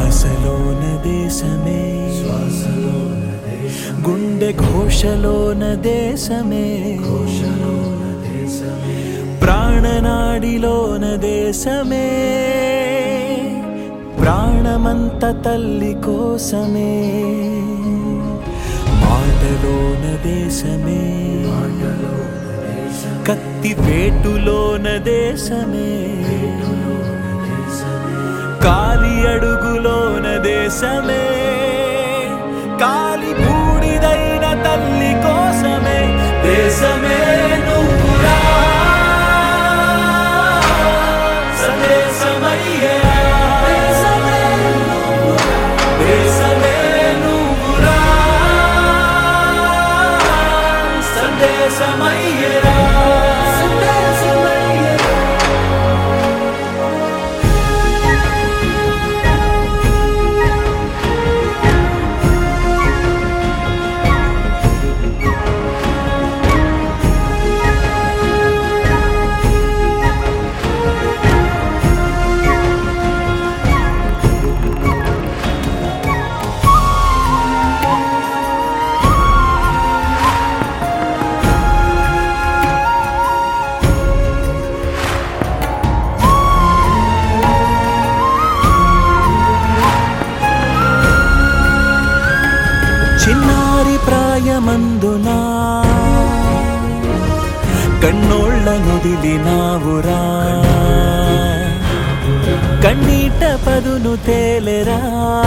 శ్వాసలోన దేశమే గుండె ఘోషలోన దేశమే ప్రాణనాడిలోన దేశమే ప్రాణమంత తల్లి కోసమే మాటలోన దేశమే కత్తి వేటులోన దేశమే కాలి అడుగులోన దేశమే కాలి బూడిదైన తల్లి కోసమే దేశమే నువ్వురా సందేశమయ్యా దేశమే నువ్వురా సందేశమయ్యరా సందేశమయ్యరా చిన్నారి ప్రాయమందునా కన్నోళ్ళ నుదిలినావురా కన్నీట పదును తేలెరా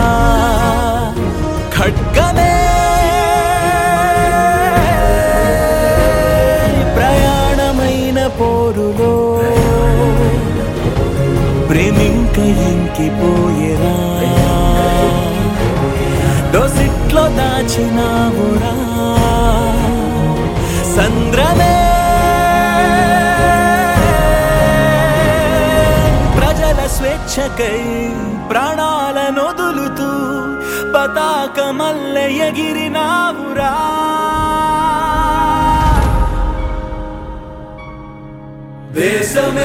ఖడ్గమే ప్రయాణమైన పోరులో ప్రేమింక ఇంకిపోయేరా డోసిట్లో దాచినావురా సంద్రమే ప్రజల స్వేచ్ఛకై ప్రాణాలను వదులుతూ పతాకమల్లె ఎగిరినావురా దేశమే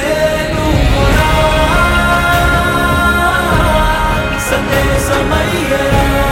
నువ్వురా సందేశమయ్యరా